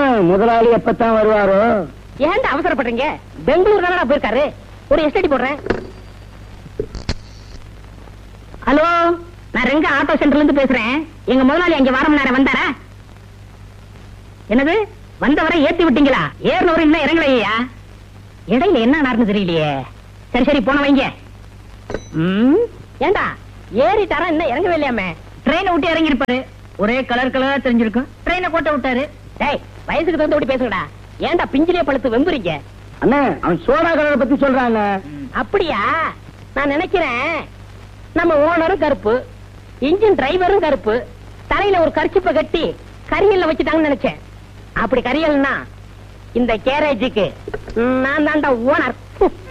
முதலாளி எப்பத்தான் வருவாரோ ஏன்டா அவசரப்படுறீங்க பெங்களூர் தானடா போயிருக்காரு ஒரு எஸ்டடி போடுறேன் ஹலோ நான் ரெங்க ஆட்டோ சென்டர்ல இருந்து பேசுறேன் எங்க முதலாளி அங்க வாரம் நேரம் வந்தாரா என்னது வந்தவரை ஏத்தி விட்டீங்களா ஏறினவரு இன்னும் இறங்கலையா இடையில என்ன நடந்து தெரியலையே சரி சரி போன வைங்க ம், ஏண்டா ஏறிட்டாரா இன்னும் இறங்கவே இல்லையாமே ட்ரெயினை விட்டு இறங்கி இருப்பாரு ஒரே கலர் கலரா தெரிஞ்சிருக்கும் ட்ரெயினை கோட்டை விட்டாரு டேய் வயசுக்கு தகுந்த விட்டு பேசுங்கடா ஏன்டா பிஞ்சிலே பழுத்து வெம்புறீங்க அண்ணே அவன் சோடா கலரை பத்தி சொல்றாங்க அப்படியா நான் நினைக்கிறேன் நம்ம ஓனரும் கருப்பு இன்ஜின் டிரைவரும் கருப்பு தலையில ஒரு கர்ச்சிப்பை கட்டி கரியல்ல வச்சுட்டாங்கன்னு நினைச்சேன் அப்படி கரியல்னா இந்த கேரேஜுக்கு நான் தான்டா ஓனர்